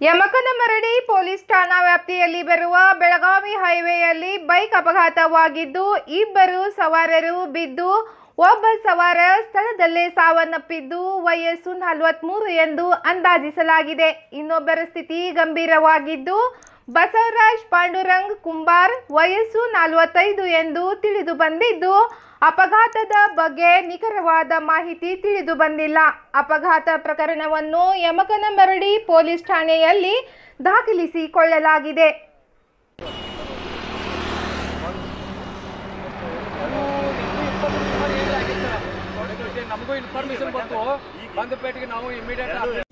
Yamakanamardi police ಠಾಣಾ ವ್ಯಾಪ್ತಿಯಲ್ಲಿ ಬರುವ ಬೆಳಗಾವಿ ಹೈವೇಯಲ್ಲಿ ಬೈಕ್ ಅಪಘಾತವಾಗಿದ್ದು ಇಬ್ಬರು ಸವಾರರು ಬಿದ್ದು ಒಬ್ಬ ಸವಾರ ಸ್ಥಳದಲ್ಲೇ ಸಾವನ್ನಪ್ಪಿದ್ದು ವಯಸ್ಸು ನಲವತ್ಮೂರು ಎಂದು ಅಂದಾಜಿಸಲಾಗಿದೆ ಇನ್ನೊಬ್ಬರ ಸ್ಥಿತಿ ಗಂಭೀರವಾಗಿದ್ದು ಬಸವರಾಜ್ ಪಾಂಡುರಂಗ್ ಕುಂಬಾರ್ ವಯಸ್ಸು ನಲವತ್ತೈದು ಎಂದು ತಿಳಿದು ಬಂದಿದ್ದು ಅಪಘಾತದ ಬಗ್ಗೆ ನಿಖರವಾದ ಮಾಹಿತಿ ತಿಳಿದು ಬಂದಿಲ್ಲ ಅಪಘಾತ ಪ್ರಕರಣವನ್ನು ಯಮಕನಮರಡಿ ಪೊಲೀಸ್ ಠಾಣೆಯಲ್ಲಿ ದಾಖಲಿಸಿಕೊಳ್ಳಲಾಗಿದೆ ನಮಗೂ ಇನ್ಫಾರ್ಮೇಶನ್ ಬಂತು ಬಂದ ಪೇಟೆಗೆ ನಾವು ಇಮಿಡಿಯೇಟ್